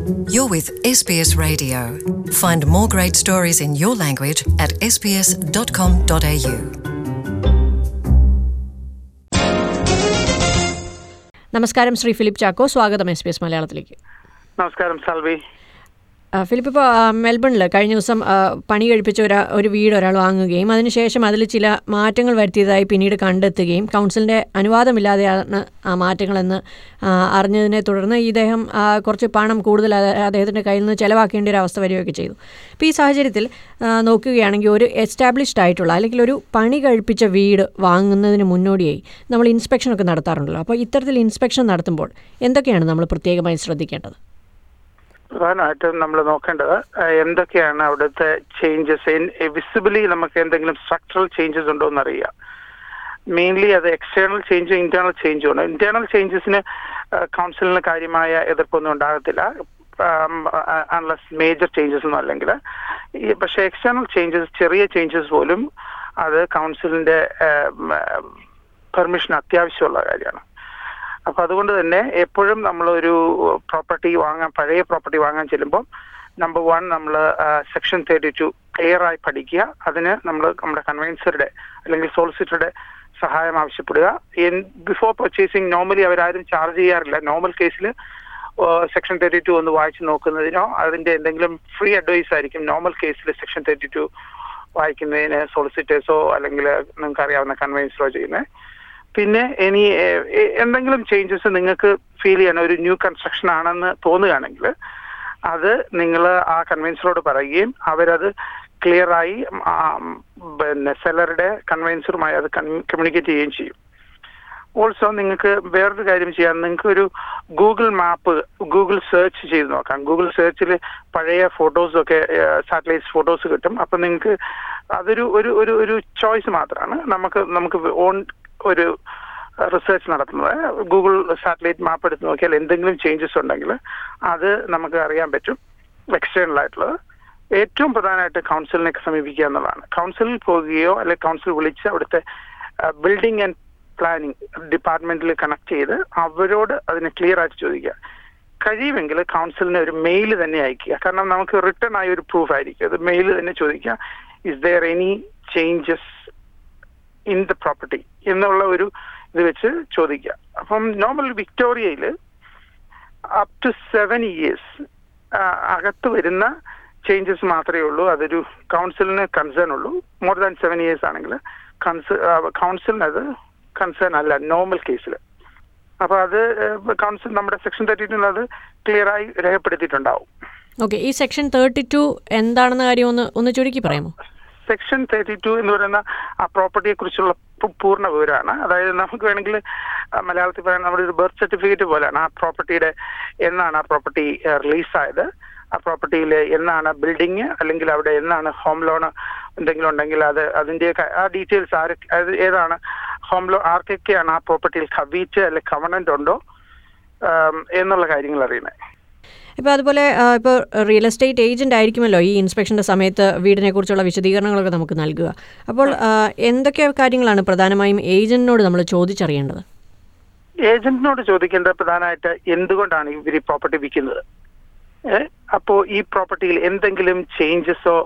You're with SBS Radio. Find more great stories in your language at sbs.com.au. നമസ്കാരം Shri Philip Chacko സ്വാഗതം S P S മലയാളത്തിലേക്ക് നമസ്കാരം സാൽവി ആ, Philip ഇപ്പോൾ മെൽബണിൽ കഴിഞ്ഞ ദിവസം ആ, പണി കഴിപ്പിച്ച ഒരു ഒരു വീട് ഒരാൾ വാങ്ങുകയും അതിനുശേഷം അതിൽ ചില മാറ്റങ്ങൾ വരുത്തിയതായി പിന്നീട് കണ്ടെത്തുകയും കൗൺസിലിൻ്റെ അനുവാദമില്ലാതെയാണ് ആ മാറ്റങ്ങളെന്ന് ആ, അറിഞ്ഞതിനെ തുടർന്ന് ഇദ്ദേഹം ആ, കുറച്ച് പണം കൂടുതൽ അത് അദ്ദേഹത്തിൻ്റെ കയ്യിൽ നിന്ന് ചിലവാക്കേണ്ട ഒരു അവസ്ഥ വരികയൊക്കെ ചെയ്തു അപ്പോൾ ഈ സാഹചര്യത്തിൽ ആ, നോക്കുകയാണെങ്കിൽ ഒരു എസ്റ്റാബ്ലിഷ്ഡ് ആയിട്ടുള്ള അല്ലെങ്കിൽ ഒരു പണി കഴിപ്പിച്ച വീട് വാങ്ങുന്നതിന് മുന്നോടിയായി നമ്മൾ ഇൻസ്പെക്ഷനൊക്കെ നടത്താറുണ്ടല്ലോ അപ്പോൾ ഇത്തരത്തിൽ ഇൻസ്പെക്ഷൻ നടത്തുമ്പോൾ എന്തൊക്കെയാണ് നമ്മൾ പ്രത്യേകമായി ശ്രദ്ധിക്കേണ്ടത് പ്രധാനമായിട്ടും നമ്മൾ നോക്കേണ്ടത് ആ, എന്തൊക്കെയാണ് അവിടുത്തെ ചേഞ്ചസ് വിസിബിലി നമുക്ക് എന്തെങ്കിലും സ്ട്രക്ചറൽ ചേഞ്ചസ് ഉണ്ടോ എന്ന് അറിയുക മെയിൻലി അത് എക്സ്റ്റേണൽ ചേഞ്ചും ഇന്റേണൽ ചേഞ്ചും ഉണ്ട് ഇന്റേണൽ ചേഞ്ചസിന് കൗൺസിലിന് കാര്യമായ എതിർപ്പൊന്നും ഉണ്ടാകത്തില്ല അൺലസ് മേജർ ചേഞ്ചസ് ഒന്നും അല്ലെങ്കിൽ ഈ പക്ഷേ എക്സ്റ്റേണൽ ചേഞ്ചസ് ചെറിയ ചേഞ്ചസ് പോലും അത് കൗൺസിലിന്റെ പെർമിഷൻ അത്യാവശ്യമുള്ള കാര്യമാണ് അപ്പൊ അതുകൊണ്ട് തന്നെ എപ്പോഴും നമ്മളൊരു പ്രോപ്പർട്ടി വാങ്ങാൻ പഴയ പ്രോപ്പർട്ടി വാങ്ങാൻ ചെല്ലുമ്പോൾ നമ്പർ വൺ നമ്മൾ സെക്ഷൻ തേർട്ടി ടു ക്ലിയർ ആയി പഠിക്കുക അതിന് നമ്മൾ നമ്മുടെ കൺവെൻസറുടെ അല്ലെങ്കിൽ സോളിസിറ്ററുടെ സഹായം ആവശ്യപ്പെടുക ബിഫോർ പർച്ചേസിങ് നോർമലി അവരാരും ചാർജ് ചെയ്യാറില്ല നോർമൽ കേസിൽ സെക്ഷൻ തേർട്ടി ടു ഒന്ന് വായിച്ചു നോക്കുന്നതിനോ അതിന്റെ എന്തെങ്കിലും ഫ്രീ അഡ്വൈസ് ആയിരിക്കും നോർമൽ കേസിൽ സെക്ഷൻ തേർട്ടി ടു വായിക്കുന്നതിന് സോളിസിറ്റേഴ്സോ അല്ലെങ്കിൽ നിങ്ങൾക്ക് അറിയാവുന്ന കൺവെൻസറോ ചെയ്യുന്നത് പിന്നെ ഇനി എ- എ- എന്തെങ്കിലും ചേഞ്ചസ് നിങ്ങൾക്ക് ഫീൽ ചെയ്യണം ഒരു ന്യൂ കൺസ്ട്രക്ഷൻ ആണെന്ന് തോന്നുകയാണെങ്കിൽ അത് നിങ്ങൾ ആ കൺവെൻസറോട് പറയുകയും അവരത് ക്ലിയർ ആയി ആ, പിന്നെ സെല്ലറുടെ കൺവെൻസറുമായി അത് കമ്മ്യൂണിക്കേറ്റ് ചെയ്യുകയും ചെയ്യും ഓൾസോ നിങ്ങൾക്ക് വേറൊരു കാര്യം ചെയ്യാം നിങ്ങൾക്ക് ഒരു ഗൂഗിൾ മാപ്പ് ഗൂഗിൾ സെർച്ച് ചെയ്ത് നോക്കാം ഗൂഗിൾ സെർച്ചിൽ പഴയ ഫോട്ടോസ് ഒക്കെ സാറ്റലൈറ്റ് ഫോട്ടോസ് കിട്ടും അപ്പൊ നിങ്ങൾക്ക് അതൊരു ഒരു ഒരു ഒരു ചോയ്സ് മാത്രമാണ് നമുക്ക് നമുക്ക് ഓൺ ഒരു റിസർച്ച് നടത്തുന്നത് ഗൂഗിൾ സാറ്റലൈറ്റ് മാപ്പ് എടുത്ത് നോക്കിയാൽ എന്തെങ്കിലും ചേഞ്ചസ് ഉണ്ടെങ്കിൽ അത് നമുക്ക് അറിയാൻ പറ്റും എക്സ്റ്റേണൽ ആയിട്ടുള്ളത് ഏറ്റവും പ്രധാനമായിട്ട് കൗൺസിലിനെ സമീപിക്കുക എന്നുള്ളതാണ് കൗൺസിലിൽ പോകുകയോ അല്ലെങ്കിൽ കൗൺസിൽ വിളിച്ച് അവിടുത്തെ ബിൽഡിംഗ് ആൻഡ് പ്ലാനിങ് ഡിപ്പാർട്ട്മെന്റിൽ കണക്ട് ചെയ്ത് അവരോട് അതിനെ ക്ലിയർ ആയിട്ട് ചോദിക്കുക കഴിയുമെങ്കിൽ കൗൺസിലിന് ഒരു മെയിൽ തന്നെ അയക്കുക കാരണം നമുക്ക് റിട്ടേൺ ആയ ഒരു പ്രൂഫ് ആയിരിക്കും അത് മെയിൽ തന്നെ ചോദിക്കുക is there any changes in the property എന്നുള്ള ഒരു ഇത് വെച്ച് ചോദിക്കുക അപ്പം normal വിക്ടോറിയയിൽ up to seven years അകത്ത് വരുന്ന ചേഞ്ചസ് മാത്രമേ ഉള്ളൂ അതൊരു കൗൺസിലിന് കൺസേൺ ഉള്ളൂ മോർ ദാൻ സെവൻ ഇയേഴ്സ് ആണെങ്കിൽ കൗൺസിലിന് അത് കൺസേൺ അല്ല നോർമൽ കേസിൽ അപ്പൊ അത് കൗൺസിൽ നമ്മുടെ സെക്ഷൻ തേർട്ടി അത് ക്ലിയർ ആയി രേഖപ്പെടുത്തിയിട്ടുണ്ടാവും ഓക്കെ ഈ സെക്ഷൻ തേർട്ടി ടു എന്താണെന്ന കാര്യം ഒന്ന് ഒന്ന് ചുരുക്കി പറയാമോ സെക്ഷൻ തേർട്ടി ടു എന്ന് പറയുന്ന ആ പ്രോപ്പർട്ടിയെ കുറിച്ചുള്ള പു- പൂർണ്ണ വിവരമാണ് അതായത് നമുക്ക് വേണമെങ്കിൽ ആ, മലയാളത്തിൽ പറയാൻ നമ്മുടെ ഒരു ബർത്ത് സർട്ടിഫിക്കറ്റ് പോലെയാണ് ആ പ്രോപ്പർട്ടിയുടെ എന്നാണ് ആ പ്രോപ്പർട്ടി റിലീസായത് ആ പ്രോപ്പർട്ടിയിൽ എന്നാണ് ബിൽഡിങ് അല്ലെങ്കിൽ അവിടെ എന്നാണ് ഹോം ലോൺ എന്തെങ്കിലും ഉണ്ടെങ്കിൽ അത് അതിന്റെ ക- ആ ഡീറ്റെയിൽസ് ആര് അത് ഏതാണ് ഹോം ലോൺ ആർക്കൊക്കെയാണ് ആ പ്രോപ്പർട്ടിയിൽ കവീറ്റ് അല്ലെങ്കിൽ കവണന്റ് ഉണ്ടോ ആം, എന്നുള്ള കാര്യങ്ങൾ അറിയുന്നത് ഇപ്പോൾ അതുപോലെ ഇപ്പോൾ റിയൽ എസ്റ്റേറ്റ് ഏജന്റ് ആയിരിക്കുമല്ലോ ഈ ഇൻസ്പെക്ഷൻ്റെ സമയത്ത് വീടിനെ കുറിച്ചുള്ള വിശദീകരണങ്ങളൊക്കെ നമുക്ക് നൽകുക അപ്പോൾ ആ, എന്തൊക്കെ കാര്യങ്ങളാണ് പ്രധാനമായും ഏജന്റിനോട് നമ്മൾ ചോദിച്ചറിയേണ്ടത് ഏജന്റിനോട് ചോദിക്കേണ്ടത് പ്രധാനമായിട്ട് എന്തുകൊണ്ടാണ് ഇവർ ഈ പ്രോപ്പർട്ടി വിൽക്കുന്നത് ഏ? അപ്പോ ഈ പ്രോപ്പർട്ടിയിൽ എന്തെങ്കിലും ചേഞ്ചസോ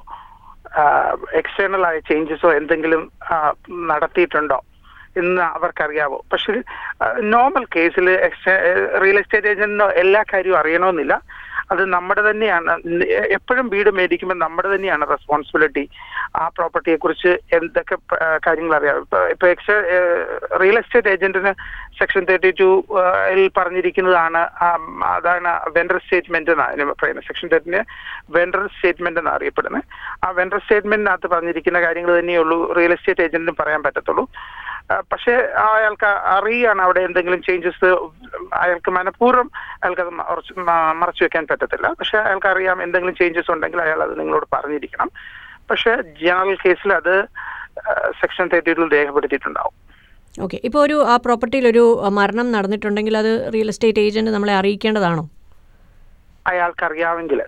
എക്സ്റ്റേണൽ ആയ ചേഞ്ചസോ എന്തെങ്കിലും ആ, നടത്തിയിട്ടുണ്ടോ എന്ന് അവർക്കറിയാവോ പക്ഷെ നോർമൽ കേസിൽ റിയൽ എസ്റ്റേറ്റ് ഏജന്റിനോ എല്ലാ കാര്യവും അറിയണമെന്നില്ല അത് നമ്മുടെ തന്നെയാണ് എപ്പോഴും വീട് മേടിക്കുമ്പോൾ നമ്മുടെ തന്നെയാണ് റെസ്പോൺസിബിലിറ്റി ആ പ്രോപ്പർട്ടിയെ കുറിച്ച് എന്തൊക്കെ പ- ആ, കാര്യങ്ങൾ അറിയാം ഇപ്പൊ ഇപ്പൊ എക്സ് റിയൽ എസ്റ്റേറ്റ് ഏജന്റിന് സെക്ഷൻ തേർട്ടി ടു പറഞ്ഞിരിക്കുന്നതാണ് ആ, അതാണ് വെണ്ടർ സ്റ്റേറ്റ്മെന്റ് എന്നാണ് പറയുന്നത് സെക്ഷൻ തേർട്ടിന് വെണ്ടർ സ്റ്റേറ്റ്മെന്റ് എന്നാണ് അറിയപ്പെടുന്നത് ആ വെണ്ടർ സ്റ്റേറ്റ്മെന്റിനകത്ത് പറഞ്ഞിരിക്കുന്ന കാര്യങ്ങൾ തന്നെയുള്ളൂ റിയൽ എസ്റ്റേറ്റ് ഏജന്റിന് പറയാൻ പറ്റത്തുള്ളൂ ആ, പക്ഷേ അയാൾക്ക് അറിയാണ് അവിടെ എന്തെങ്കിലും ചേഞ്ചസ് അയാൾക്ക് മനഃപൂർവ്വം അയാൾക്ക് അത് മറച്ച് മ- മറച്ചു വെക്കാൻ പറ്റത്തില്ല പക്ഷെ അയാൾക്ക് അറിയാം എന്തെങ്കിലും ചേഞ്ചസ് ഉണ്ടെങ്കിൽ അയാൾ അത് നിങ്ങളോട് പറഞ്ഞിരിക്കണം പക്ഷെ ജനറൽ കേസിൽ അത് സെക്ഷൻ തേർട്ടി ടു രേഖപ്പെടുത്തിയിട്ടുണ്ടാവും ഓക്കെ ഇപ്പോൾ ഒരു ആ പ്രോപ്പർട്ടിയിൽ ഒരു ആ, മരണം നടന്നിട്ടുണ്ടെങ്കിൽ അത് റിയൽ എസ്റ്റേറ്റ് ഏജന്റ് നമ്മളെ അറിയിക്കേണ്ടതാണോ അയാൾക്ക് അറിയാമെങ്കിൽ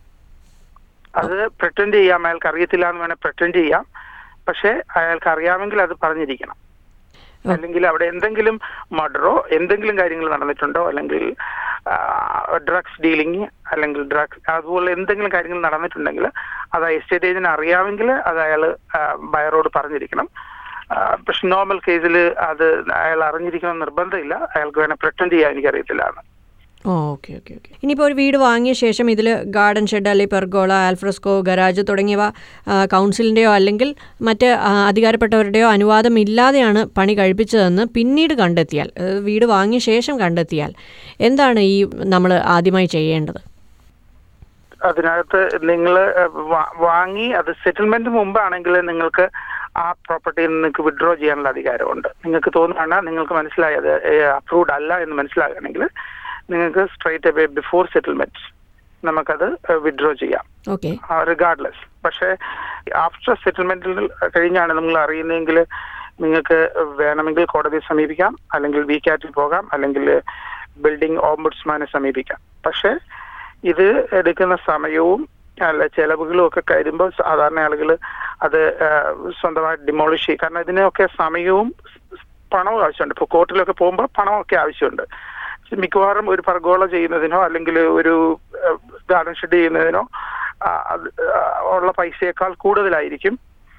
അത് പ്രറ്റൻഡ് ചെയ്യാം അയാൾക്ക് അറിയത്തില്ല എന്ന് വേണേൽ പ്രറ്റൻഡ് ചെയ്യാം പക്ഷെ അയാൾക്ക് അറിയാമെങ്കിൽ അത് പറഞ്ഞിരിക്കണം അല്ലെങ്കിൽ അവിടെ എന്തെങ്കിലും മർഡറോ എന്തെങ്കിലും കാര്യങ്ങൾ നടന്നിട്ടുണ്ടോ അല്ലെങ്കിൽ ഡ്രഗ്സ് ഡീലിംഗ് അല്ലെങ്കിൽ ഡ്രഗ്സ് അതുപോലെ എന്തെങ്കിലും കാര്യങ്ങൾ നടന്നിട്ടുണ്ടെങ്കിൽ അത് എസ്റ്റേറ്റ് ഏജന്റിന് അറിയാമെങ്കിൽ അത് അയാൾ ബയറോട് പറഞ്ഞിരിക്കണം ആ, പക്ഷെ നോർമൽ കേസിൽ അത് അയാൾ അറിഞ്ഞിരിക്കണം എന്ന് നിർബന്ധമില്ല അയാൾക്ക് വേണേൽ പ്രറ്റൻഡ് ചെയ്യാൻ എനിക്കറിയത്തില്ല എന്ന് ഓ ഓക്കെ ഓക്കെ ഓക്കെ ഇനിയിപ്പോൾ ഒരു വീട് വാങ്ങിയ ശേഷം ഇതിൽ ഗാർഡൻ ഷെഡ് അല്ലെങ്കിൽ പെർഗോള ആൽഫ്രസ്കോ ഗരാജ് തുടങ്ങിയവ ആ, കൗൺസിലിൻ്റെയോ അല്ലെങ്കിൽ മറ്റ് ആ, അധികാരപ്പെട്ടവരുടെയോ അനുവാദം ഇല്ലാതെയാണ് പണി കഴിപ്പിച്ചതെന്ന് പിന്നീട് കണ്ടെത്തിയാൽ ആ, വീട് വാങ്ങിയ ശേഷം കണ്ടെത്തിയാൽ എന്താണ് ഈ നമ്മൾ ആദ്യമായി ചെയ്യേണ്ടത് അതിനകത്ത് നിങ്ങൾ വാങ്ങി അത് സെറ്റിൽമെന്റ് മുമ്പാണെങ്കിൽ നിങ്ങൾക്ക് ആ പ്രോപ്പർട്ടിയിൽ നിന്ന് നിങ്ങൾക്ക് വിഡ്രോ ചെയ്യാനുള്ള അധികാരമുണ്ട് നിങ്ങൾക്ക് തോന്നുകയാണ് നിങ്ങൾക്ക് മനസ്സിലായത് അപ്രൂവ്ഡ് അല്ല എന്ന് മനസ്സിലാകണമെങ്കിൽ നിങ്ങൾക്ക് സ്ട്രൈറ്റ് അവേ ബിഫോർ സെറ്റിൽമെന്റ് നമുക്കത് വിഡ്രോ ചെയ്യാം ഓക്കെ റിഗാർഡ്ലെസ് പക്ഷേ ആഫ്റ്റർ സെറ്റിൽമെന്റിൽ കഴിഞ്ഞാണ് നിങ്ങൾ അറിയുന്നതെങ്കിൽ നിങ്ങൾക്ക് വേണമെങ്കിൽ കോടതിയെ സമീപിക്കാം അല്ലെങ്കിൽ വി കാറ്റിൽ പോകാം അല്ലെങ്കിൽ ബിൽഡിംഗ് ഓംബുഡ്സ്മാനെ സമീപിക്കാം പക്ഷേ ഇത് എടുക്കുന്ന സമയവും അല്ല ചെലവുകളും ഒക്കെ കരുമ്പോൾ സാധാരണ ആളുകൾ അത് ആ, സ്വന്തമായിട്ട് ഡിമോളിഷ് ചെയ്യും കാരണം ഇതിനൊക്കെ സമയവും പണവും ആവശ്യമുണ്ട് ഇപ്പോൾ കോർട്ടിലൊക്കെ പോകുമ്പോൾ പണമൊക്കെ ആവശ്യമുണ്ട് മിക്കവാറും ഒരു പർഗോള ചെയ്യുന്നതിനോ അല്ലെങ്കിൽ ഒരു ഗാർഡൻ ഷെഡ് ചെയ്യുന്നതിനോ ആ, അത്, ആ, ഉള്ള പൈസയേക്കാൾ കൂടുതലായിരിക്കും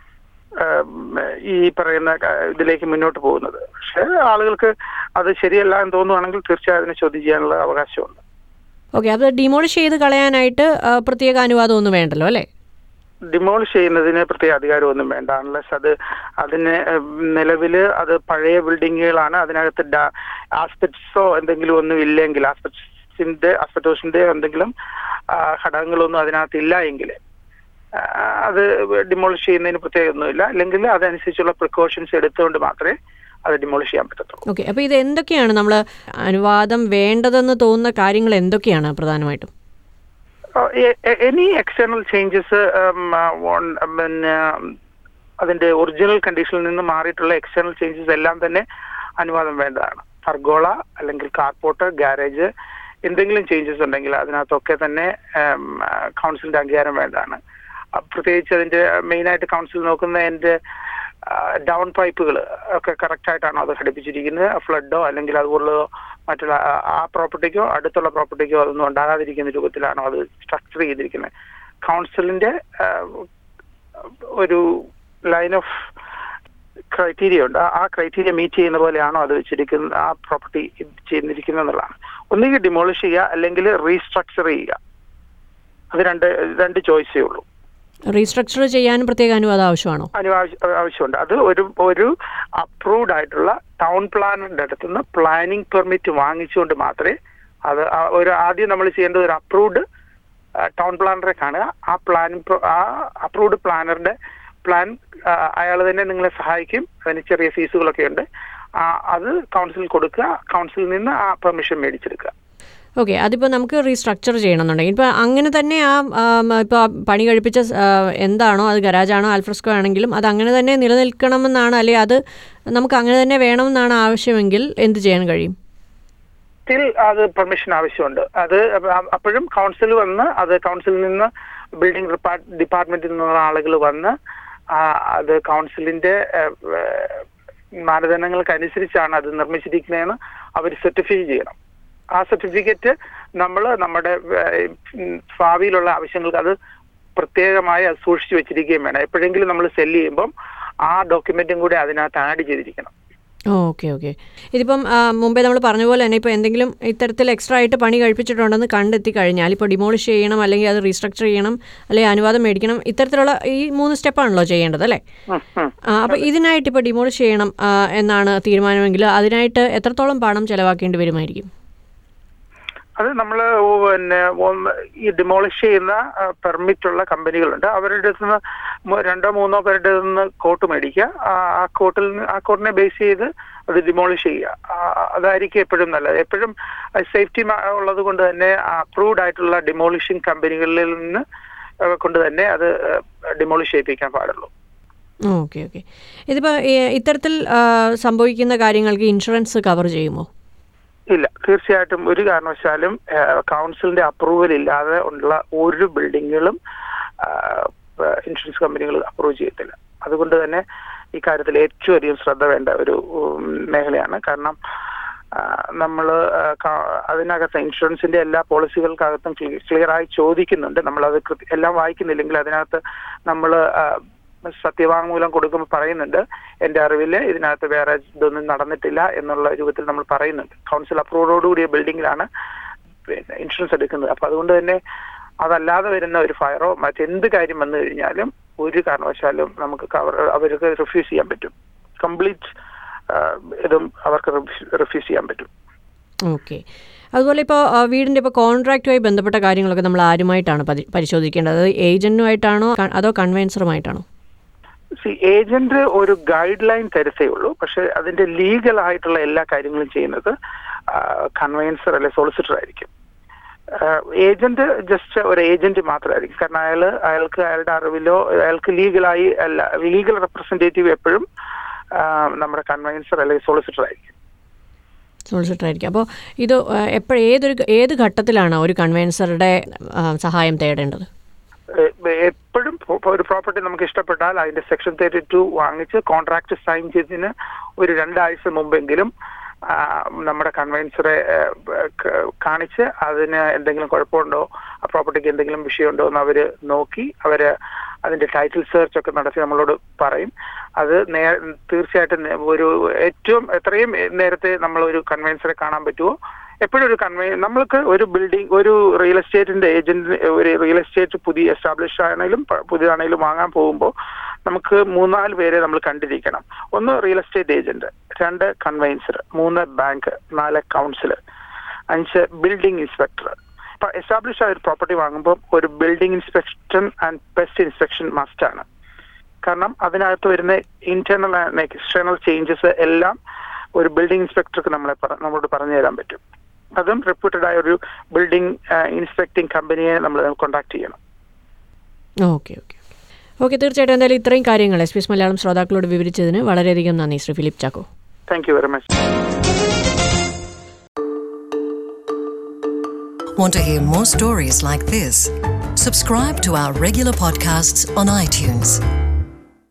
ഉം, ഈ പറയുന്ന ക- ഇതിലേക്ക് മുന്നോട്ട് പോകുന്നത് പക്ഷേ ആളുകൾക്ക് അത് ശരിയല്ല എന്ന് തോന്നുവാണെങ്കിൽ തീർച്ചയായും അതിനെ ചോദ്യം ചെയ്യാനുള്ള അവകാശമുണ്ട് ഓക്കെ അത് ഡിമോളിഷ് ചെയ്ത് കളയാനായിട്ട് ആ, പ്രത്യേക അനുവാദമൊന്നും വേണ്ടല്ലോ അല്ലേ ഡിമോളിഷ് ചെയ്യുന്നതിന് പ്രത്യേക അധികാരമൊന്നും വേണ്ട അൺലെസ് അത് അതിന് നിലവിൽ അത് പഴയ ബിൽഡിങ്ങുകളാണ് അതിനകത്ത് ആസ്പെക്ട്സോ എന്തെങ്കിലും ഒന്നും ഇല്ലെങ്കിൽ ആസ്പെക്ട്സിന്റെ ആസ്പെക്ടോസിന്റെ എന്തെങ്കിലും ആ, ഘടകങ്ങളൊന്നും അതിനകത്ത് ഇല്ല എങ്കിൽ ആ, അത് ഡിമോളിഷ് ചെയ്യുന്നതിന് പ്രത്യേക ഒന്നുമില്ല അല്ലെങ്കിൽ അതനുസരിച്ചുള്ള പ്രിക്കോഷൻസ് എടുത്തുകൊണ്ട് മാത്രമേ അത് ഡിമോളിഷ് ചെയ്യാൻ പറ്റത്തുള്ളൂ ഓക്കെ അപ്പോൾ ഇത് എന്തൊക്കെയാണ് നമ്മൾ അനുവാദം വേണ്ടതെന്ന് തോന്നുന്ന കാര്യങ്ങൾ എന്തൊക്കെയാണ് പ്രധാനമായിട്ടും എനി എക്സ്റ്റേണൽ ചേഞ്ചസ് പിന്നെ അതിന്റെ ഒറിജിനൽ കണ്ടീഷനിൽ നിന്ന് മാറിയിട്ടുള്ള എക്സ്റ്റേണൽ ചേഞ്ചസ് എല്ലാം തന്നെ അനുവാദം വേണ്ടതാണ് പർഗോള അല്ലെങ്കിൽ കാർപോർട്ട് ഗാരേജ് എന്തെങ്കിലും ചേഞ്ചസ് ഉണ്ടെങ്കിൽ അതിനകത്തൊക്കെ തന്നെ കൗൺസിലിന്റെ അംഗീകാരം വേണ്ടതാണ് ആ, പ്രത്യേകിച്ച് അതിന്റെ മെയിൻ ആയിട്ട് കൗൺസിൽ നോക്കുന്ന അതിന്റെ ഡൗൺ പൈപ്പുകൾ ഒക്കെ കറക്റ്റ് ആയിട്ടാണോ അത് ഘടിപ്പിച്ചിരിക്കുന്നത് ഫ്ലഡോ അല്ലെങ്കിൽ അതുപോലുള്ള മറ്റുള്ള ആ- ആ പ്രോപ്പർട്ടിക്കോ അടുത്തുള്ള പ്രോപ്പർട്ടിക്കോ അതൊന്നും ഉണ്ടാകാതിരിക്കുന്ന രൂപത്തിലാണോ അത് സ്ട്രക്ചർ ചെയ്തിരിക്കുന്നത് കൗൺസിലിന്റെ ആ, ഒരു ലൈൻ ഓഫ് ക്രൈറ്റീരിയ ഉണ്ട് ആ- ആ ക്രൈറ്റീരിയ മീറ്റ് ചെയ്യുന്ന പോലെയാണോ അത് വെച്ചിരിക്കുന്നത് ആ പ്രോപ്പർട്ടി ചെയ്തിരിക്കുന്നത് എന്നുള്ളതാണ് ഒന്നുകിൽ ഡിമോളിഷ് ചെയ്യുക അല്ലെങ്കിൽ റീസ്ട്രക്ചർ ചെയ്യുക അത് രണ്ട് രണ്ട് ചോയ്സേ ഉള്ളൂ റീസ്ട്രക്ചർ ചെയ്യാനും പ്രത്യേക അനുവാദം ആവശ്യമാണോ അനിവാവശ്യ ആവശ്യമുണ്ട് അത് ഒരു ഒരു അപ്രൂവ്ഡ് ആയിട്ടുള്ള ടൗൺ പ്ലാനറിന്റെ അടുത്ത് നിന്ന് പ്ലാനിംഗ് പെർമിറ്റ് വാങ്ങിച്ചുകൊണ്ട് മാത്രമേ അത് ആ ഒരു ആദ്യം നമ്മൾ ചെയ്യേണ്ടത് ഒരു അപ്രൂവ്ഡ് ടൗൺ പ്ലാനറെ കാണുക ആ പ്ലാൻ ആ അപ്രൂവ്ഡ് പ്ലാനറുടെ പ്ലാൻ അയാൾ തന്നെ നിങ്ങളെ സഹായിക്കും അതിന് ചെറിയ ഫീസുകളൊക്കെ ഉണ്ട് ആ, അത് കൗൺസിൽ കൊടുക്കുക കൗൺസിലിൽ നിന്ന് ആ പെർമിഷൻ മേടിച്ചെടുക്കുക ഓക്കെ അതിപ്പോൾ നമുക്ക് റീസ്ട്രക്ചർ ചെയ്യണമെന്നുണ്ടെങ്കിൽ ഇപ്പോൾ അങ്ങനെ തന്നെ ആ ഇപ്പോൾ പണി കഴിപ്പിച്ച സ്- ആ, എന്താണോ അത് ഗരാജാണോ ആൽഫ്രസ്കോ ആണെങ്കിലും അത് അങ്ങനെ തന്നെ നിലനിൽക്കണമെന്നാണ് അല്ലെങ്കിൽ അത് നമുക്ക് അങ്ങനെ തന്നെ വേണമെന്നാണ് ആവശ്യമെങ്കിൽ എന്ത് ചെയ്യാൻ കഴിയും സ്റ്റിൽ അത് പെർമിഷൻ ആവശ്യമുണ്ട് അത് അപ്പ- അപ്പോഴും കൗൺസിൽ വന്ന് അത് കൗൺസിലിൽ നിന്ന് ബിൽഡിംഗ് ഡിപ്പാർട്ട്മെന്റിൽ നിന്നുള്ള ആളുകൾ വന്ന് ആ, അത് കൗൺസിലിന്റെ ഏഹ്, ഏഹ്, മാനദണ്ഡങ്ങൾക്ക് അനുസരിച്ചാണ് അത് നിർമ്മിച്ചിരിക്കുന്നതെന്ന് അവർ സർട്ടിഫൈ ചെയ്യണം ആ സർട്ടിഫിക്കറ്റ് നമ്മൾ നമ്മുടെ ഏഹ്, ഉം, ഭാവിയിലുള്ള ആവശ്യങ്ങൾക്ക് അത് പ്രത്യേകമായി അത് സൂക്ഷിച്ചു വെച്ചിരിക്കുകയും വേണം എപ്പോഴെങ്കിലും നമ്മൾ സെല് ചെയ്യുമ്പം ആ ഡോക്യുമെന്റും കൂടെ അതിനകത്ത് ആഡ് ചെയ്തിരിക്കണം ഓക്കെ ഓക്കെ ഇതിപ്പം ആ, മുമ്പേ നമ്മൾ പറഞ്ഞ പോലെ തന്നെ ഇപ്പോൾ എന്തെങ്കിലും ഇത്തരത്തിൽ എക്സ്ട്രാ ആയിട്ട് പണി കഴിപ്പിച്ചിട്ടുണ്ടെന്ന് കണ്ടെത്തി കഴിഞ്ഞാൽ ഇപ്പോൾ ഡിമോളിഷ് ചെയ്യണം അല്ലെങ്കിൽ അത് റീസ്ട്രക്ചർ ചെയ്യണം അല്ലെങ്കിൽ അനുവാദം മേടിക്കണം ഇത്തരത്തിലുള്ള ഈ മൂന്ന് സ്റ്റെപ്പാണല്ലോ ചെയ്യേണ്ടത് അല്ലേ ഉം, ഉം. അപ്പോൾ ഇതിനായിട്ട് ഇപ്പോൾ ഡിമോളിഷ് ചെയ്യണം ആ, എന്നാണ് തീരുമാനമെങ്കിൽ അതിനായിട്ട് എത്രത്തോളം പണം ചിലവാക്കേണ്ടി വരുമായിരിക്കും അത് നമ്മൾ പിന്നെ ഒന്ന് ഈ ഡിമോളിഷ് ചെയ്യുന്ന പെർമിറ്റ് ഉള്ള കമ്പനികളുണ്ട് അവരുടെ അടുത്ത് നിന്ന് മു- രണ്ടോ മൂന്നോ പേരുടെ നിന്ന് കോട്ട് മേടിക്കുക ആ ആ കോട്ടിൽ നിന്ന് ആ കോട്ടിനെ ബേസ് ചെയ്ത് അത് ഡിമോളിഷ് ചെയ്യുക ആ, അതായിരിക്കും എപ്പോഴും നല്ലത് എപ്പോഴും സേഫ്റ്റി ഉള്ളത് കൊണ്ട് തന്നെ അപ്രൂവ്ഡ് ആയിട്ടുള്ള ഡിമോളിഷിംഗ് കമ്പനികളിൽ നിന്ന് ആ, കൊണ്ട് തന്നെ അത് ഡിമോളിഷ് ചെയ്യിപ്പിക്കാൻ പാടുള്ളൂ ഓക്കെ ഓക്കെ ഇതിപ്പോൾ ഇത്തരത്തിൽ ആ, സംഭവിക്കുന്ന കാര്യങ്ങൾക്ക് ഇൻഷുറൻസ് കവർ ചെയ്യുമോ ഇല്ല തീർച്ചയായിട്ടും ഒരു കാരണവശാലും ഏഹ്, കൗൺസിലിന്റെ അപ്രൂവൽ ഇല്ലാതെ ഉള്ള ഒരു ബിൽഡിങ്ങുകളും ആഹ്, ഇൻഷുറൻസ് കമ്പനികൾ അപ്രൂവ് ചെയ്യത്തില്ല അതുകൊണ്ട് തന്നെ ഈ കാര്യത്തിൽ ഏറ്റവും അധികം ശ്രദ്ധ വേണ്ട ഒരു ഉം, മേഖലയാണ് കാരണം നമ്മൾ അതിനകത്ത് ഇൻഷുറൻസിന്റെ എല്ലാ പോളിസികൾക്കകത്തും ക്ലിയർ ആയി ചോദിക്കുന്നുണ്ട് നമ്മൾ അത് എല്ലാം വായിക്കുന്നില്ലെങ്കിൽ അതിനകത്ത് നമ്മൾ സത്യവാങ്മൂലം കൊടുക്കുമ്പോൾ പറയുന്നുണ്ട് എന്റെ അറിവിൽ ഇതിനകത്ത് വേറെ ഇതൊന്നും നടന്നിട്ടില്ല എന്നുള്ള രൂപത്തിൽ നമ്മൾ പറയുന്നുണ്ട് കൗൺസിൽ അപ്രൂവോടുകൂടിയ ബിൽഡിങ്ങിലാണ് പിന്നെ ഇൻഷുറൻസ് എടുക്കുന്നത് അപ്പൊ അതുകൊണ്ട് തന്നെ അതല്ലാതെ വരുന്ന ഒരു ഫയറോ മറ്റെന്ത് കാര്യം വന്നു കഴിഞ്ഞാലും ഒരു കാരണവശാലും നമുക്ക് കവർ അവർക്ക് റിഫ്യൂസ് ചെയ്യാൻ പറ്റും കംപ്ലീറ്റ് ഇതും അവർക്ക് റിഫ്യൂസ് ചെയ്യാൻ പറ്റും ഓക്കെ അതുപോലെ ഇപ്പോൾ വീടിൻ്റെ ഇപ്പോൾ കോൺട്രാക്റ്റുമായി ബന്ധപ്പെട്ട കാര്യങ്ങളൊക്കെ നമ്മൾ ആരുമായിട്ടാണ് പരി- പരിശോധിക്കേണ്ടത് അത് ഏജന്റുമായിട്ടാണോ ക- അതോ കൺവെൻസറുമായിട്ടാണോ സി ഏജന്റ് ഒരു ഗൈഡ് ലൈൻ തരത്തേ ഉള്ളൂ പക്ഷെ അതിന്റെ ലീഗൽ ആയിട്ടുള്ള എല്ലാ കാര്യങ്ങളും ചെയ്യുന്നത് കൺവെൻസർ അല്ലെ സോളിസിറ്റർ ആയിരിക്കും ഏജന്റ് ജസ്റ്റ് ഒരു ഏജന്റ് മാത്രമായിരിക്കും കാരണം അയാൾ അയാൾക്ക് അയാളുടെ അറിവിലോ അയാൾക്ക് ലീഗലായി അല്ല ലീഗൽ റെപ്രസെന്റേറ്റീവ് എപ്പോഴും ആ, നമ്മുടെ കൺവെൻസർ അല്ലെങ്കിൽ സോളിസിറ്റർ ആയിരിക്കും സോളിസിറ്റർ ആയിരിക്കും അപ്പോൾ ഇത് എപ്പോഴും ഏതൊരു ഏത് ഘട്ടത്തിലാണ് ഒരു കൺവെൻസറുടെ ആ, സഹായം തേടേണ്ടത് എപ്പോഴും ഒരു പ്രോപ്പർട്ടി നമുക്ക് ഇഷ്ടപ്പെട്ടാൽ അതിന്റെ സെക്ഷൻ തേർട്ടി ടു വാങ്ങിച്ച് കോൺട്രാക്ട് സൈൻ ചെയ്തതിന് ഒരു രണ്ടാഴ്ച മുമ്പെങ്കിലും ആ, നമ്മുടെ കൺവെൻസറെ കാണിച്ച് അതിന് എന്തെങ്കിലും കുഴപ്പമുണ്ടോ ആ പ്രോപ്പർട്ടിക്ക് എന്തെങ്കിലും വിഷയമുണ്ടോ എന്ന് അവര് നോക്കി അവര് അതിന്റെ ടൈറ്റിൽ സെർച്ച് ഒക്കെ നടത്തി നമ്മളോട് പറയും അത് നേ തീർച്ചയായിട്ടും നേ- ഒരു ഏറ്റവും എത്രയും നേരത്തെ നമ്മൾ ഒരു കൺവെൻസറെ കാണാൻ പറ്റുമോ എപ്പോഴും ഒരു കൺവേ നമ്മൾക്ക് ഒരു ബിൽഡിംഗ് ഒരു റിയൽ എസ്റ്റേറ്റിന്റെ ഏജന്റ് ഒരു റിയൽ എസ്റ്റേറ്റ് പുതിയ എസ്റ്റാബ്ലിഷ് ആണെങ്കിലും പ- പുതിയതാണെങ്കിലും വാങ്ങാൻ പോകുമ്പോൾ നമുക്ക് മൂന്നാല് പേരെ നമ്മൾ കണ്ടിരിക്കണം ഒന്ന് റിയൽ എസ്റ്റേറ്റ് ഏജന്റ് രണ്ട് കൺവെൻസർ മൂന്ന് ബാങ്ക് നാല് കൗൺസിലർ അഞ്ച് ബിൽഡിംഗ് ഇൻസ്പെക്ടർ ഇപ്പൊ എസ്റ്റാബ്ലിഷ് ആയ ഒരു പ്രോപ്പർട്ടി വാങ്ങുമ്പോൾ ഒരു building inspection and pest inspection must ആണ് കാരണം അതിനകത്ത് വരുന്ന ഇന്റേണൽ ആൻഡ് എക്സ്റ്റേണൽ ചേഞ്ചസ് എല്ലാം ഒരു ബിൽഡിംഗ് ഇൻസ്പെക്ടർക്ക് നമ്മളെ പറ- നമ്മളോട് പറഞ്ഞു തരാൻ പറ്റും അതും റെപ്യൂട്ടഡ് ആയ ഒരു ബിൽഡിംഗ് ഇൻസ്പെക്ടിംഗ് കമ്പനിയെ നമ്മൾ കോൺടാക്ട് ചെയ്യണം ഓക്കെ ഓക്കെ ഓക്കെ തീർച്ചയായിട്ടും എന്തായാലും ഇത്രയും കാര്യങ്ങൾ എസ് പി എസ് മലയാളം ശ്രോതാക്കളോട് വിവരിച്ചതിന് വളരെയധികം നന്ദി Shri Philip Chacko thank you very much Want to hear more stories like this? Subscribe to our regular podcasts on iTunes.